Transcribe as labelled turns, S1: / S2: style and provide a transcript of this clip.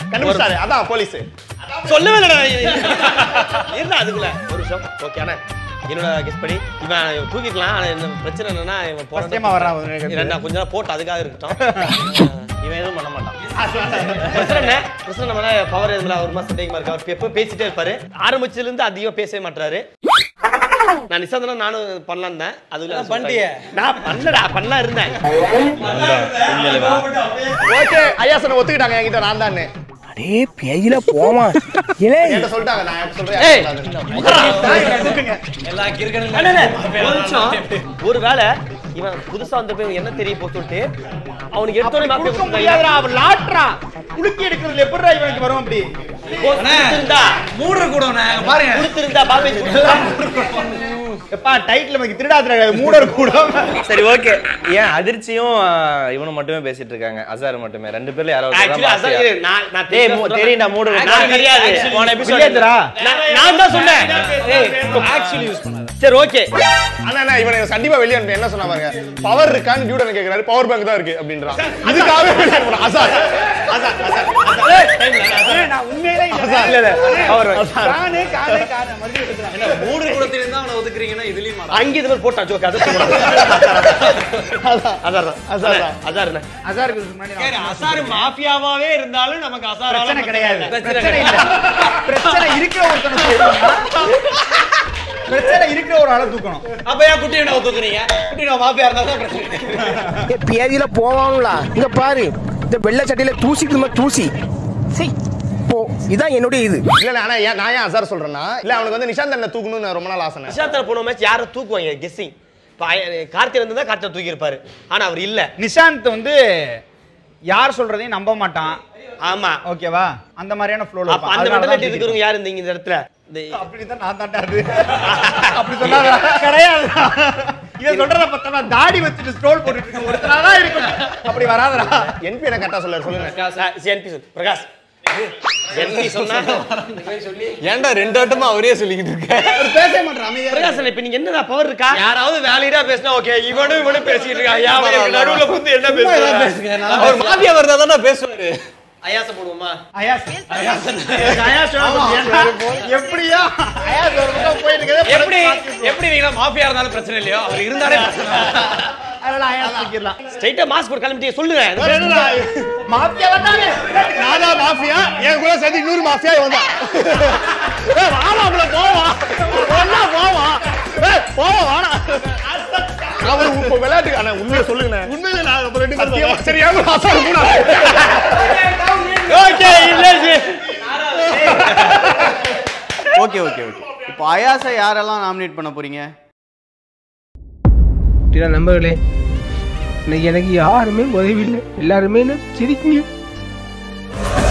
S1: கண்டுபிடிச்சாரு அதான் போலீஸ்
S2: சொல்லவே இல்லடா இருந்தா அதுக்குள்ள ஒரு நிமிஷம் ஓகே அண்ணா என்னோட கெஸ் படி இவன் தூக்கிக்கலாம் ஆனா என்ன பிரச்சனை என்னன்னா இவன்
S3: First time ஆ வர்றான் ஒரு நிகழ்ச்சி.
S2: ரெண்டா கொஞ்ச நேரம் போட்டு அதுக்காக இருக்கட்டும் இவன் எதுவும் பண்ண மாட்டான் பிரச்சனை என்ன பிரச்சனை நம்ம பவர் எதுல ஒரு மாசம் சந்தேகமா இருக்கு அவர் எப்போ பேசிட்டே இருப்பாரு ஆரம்பிச்சதுல இருந்து அதிகம் பேசவே மாட்டாரு நான் நிசாந்தனா நானும் பண்ணலாம் தான் அதுல
S3: பண்ணிட்டியே.
S2: நான் பண்ணலடா பண்ணலாம் இருந்தேன்
S1: ஓகே ஐயா சொன்ன ஒத்துக்கிட்டாங்க என்கிட்ட நான் தான்
S4: அடே பேயில போமா இலே
S1: என்கிட்ட சொல்லிட்டாங்க நான் யார்கிட்ட
S2: ஏய்.
S1: சொல்றேன்
S3: எல்லா கிறுக்கனும்
S2: அண்ணே, அண்ணே, ஒரு நிமிஷம். ஒருவேளை இவன் புதுசா வந்த போய் என்ன தெரிய போக சொல்லிட்டு அவனுக்கு எடுத்தோடனே மாப்பிள்ளை
S3: கொடுக்க
S2: கொடுத்துட்டாங்க.
S3: முடியாதுடா அவன் லாட்றா குலுக்கி எடுக்கிறதுல எப்படிடா இவனுக்கு வரும் அப்படி
S2: போஸ் கொடுத்திருந்தா
S3: மூடுற கூட பாருங்க
S2: கொடுத்திருந்தா பாபே கொடுத்திருந்தா.
S3: எப்பா டைட்டில் நமக்கு திருடாதுடா மூடர் கூட
S5: சரி ஓகே ஏன் அதிர்ச்சியும் ஆஹ், இவனும் மட்டுமே பேசிட்டு இருக்காங்க அசார் மட்டுமே ரெண்டு பேர்ல யாராவது
S2: Actually,
S5: தான்
S2: அதான்
S5: மாசியா.
S2: இரு, நான் நான்
S5: டேய்,
S2: தெளிவா
S5: மூ-
S2: சொல்றேன்.
S5: தெரியும்டா, மூடு.
S2: நான் கிடையாது.
S5: போன episode
S3: வில்லேஜரா
S2: நான் நான் தான் சொன்னேன்
S3: ஆக்சுவலி யூஸ் பண்ணாத
S2: சரி ஓகே
S1: ஆனா நான் இவனை கண்டிப்பா வெளிய அனுப்பி என்ன சொன்னா பாருங்க பவர் இருக்கான்னு டியூடன் கேக்குறாரு பவர் பேங்க் தான் இருக்கு அப்படின்றான் அதுக்காகவே வெளிய அனுப்புறான் அசார் அசார் அசார்
S3: நான் உண்மையிலே
S1: இல்ல இல்ல அவர்
S3: காணு காணு காணு மறுபடியும் எடுத்துறான்
S6: மூணு குடத்துல இருந்தா அவனை ஒதுக்குறீங்கன்னா இதுலயும் மாட்டா.
S2: அங்க இது மாதிரி போட்டா ஜோக் அதை சொல்லணும் அதான் அதான் அதான் என்ன
S3: அசாருக்கு முன்னாடி நான்
S6: சரி, அசாரு மாஃபியாவாவே இருந்தாலும் நமக்கு அசாரால
S3: பிரச்சனை கிடையாது
S2: பிரச்சனை
S3: பிரச்சனை இல்ல பிரச்சனை இருக்கிற ஒருத்தனை தூக்கணும் பிரச்சனை இருக்கிற ஒரு ஆளை தூக்கணும்
S6: அப்ப ஏன் குட்டி என்ன ஒத்துக்குறீங்க குட்டி நான் மாஃபியா இருந்தா தான் பிரச்சனை
S4: பேதியில போவாங்களா இங்க பாரு இந்த வெள்ளை சட்டையில தூசிட்டு மாதிரி தூசி சீ, போ இதான் என்னுடைய இது
S1: இல்ல இல்ல, ஆனா ஏன் நான் ஏன் அசார் சொல்றேன்னா இல்ல அவனுக்கு வந்து நிஷாந்த் அண்ணன் தூக்கணும்னு ரொம்ப நாள் ஆசை
S2: நிஷாந்தர போன மேட்ச் யாரை தூக்குவாங்க கெஸ்ஸிங் இப்போ கார்த்திக் இருந்தா கார்த்திக் தூக்கி இருப்பாரு ஆனா அவர் இல்ல
S3: நிஷாந்த் வந்து யார் சொல்றதையும் நம்ப மாட்டான்
S2: ஆமா
S3: ஓகேவா அந்த மாதிரியான ஃப்ளோல
S2: அப்ப அந்த மென்டாலிட்டி இருக்கிறவங்க யாரு இருந்தீங்க இந்த இடத்துல இந்த
S3: அப்படிதான் நான் தாண்டா அது அப்படி சொல்லாத கிடையாது இவன் சொல்றத பார்த்தா தாடி வச்சுட்டு ஸ்ட்ரோல் போட்டுட்டு இருக்க ஒருத்தனா தான் இருக்கும் அப்படி வராதடா
S1: என்பி என்ன கரெக்டா சொல்ல சொல்லுங்க
S2: என்பி சொல் பிரகாஷ் என்பி சொன்னா
S5: ஏன்டா ரெண்டு வட்டமா அவரே சொல்லிக்கிட்டு இருக்க
S6: பேச மாட்டான் அமைதியா
S2: பிரகாஷ் இப்ப நீங்க என்னடா பவர் இருக்கா
S5: யாராவது வேலிடா பேசினா ஓகே இவனும் இவனும் பேசிட்டு இருக்கான் ஏன் அவன் எனக்கு நடுவுல புந்து என்ன
S6: சும்மா ஏதாவது
S5: பேசுறான்
S6: பேசுங்க, நல்லா
S5: அவர் மாஃபியா வருதா தானே பேசுவாரு
S6: ஐயாச போடுவோமா
S3: அயாஸ் அயாஸ் எப்படியா அயாஸ் ஒரு பக்கம் போயிட்டு இருக்கதே
S6: எப்படி எப்படி நீங்க மாஃபியா இருந்தாலும் பிரச்சனை இல்லையோ அவர் இருந்தாலே பிரச்சனை
S3: அதனால அயாஸ் தூக்கிடலாம்
S2: ஸ்ட்ரைட்டா மாஸ்க் போட்டு கிளம்பிட்டே சொல்லுங்க
S3: மாப்பியா வந்தானே
S1: நாதா மாஃபியா என் கூட சேர்த்து இன்னொரு மாஃபியா இவன் தான் ஏய், வாடா அவள போவா ஒண்ணா போவா ஏய், போவா வாடா அவன் இப்ப விளையாட்டுக்கு அண்ணா உண்மையை சொல்லுங்க உண்மையில நான் அப்ப ரெண்டு பேரும் சரி ஏன் அசார் கூட
S2: ஓகே இல்ல
S7: ஓகே ஓகே ஓகே இப்போ அயாஸை யாரெல்லாம் நாமினேட் பண்ண போறீங்க
S4: அப்படின்னா நம்பர்களே இன்னைக்கு எனக்கு யாருமே உதவி இல்லை எல்லாருமே என்ன சிரிக்குங்க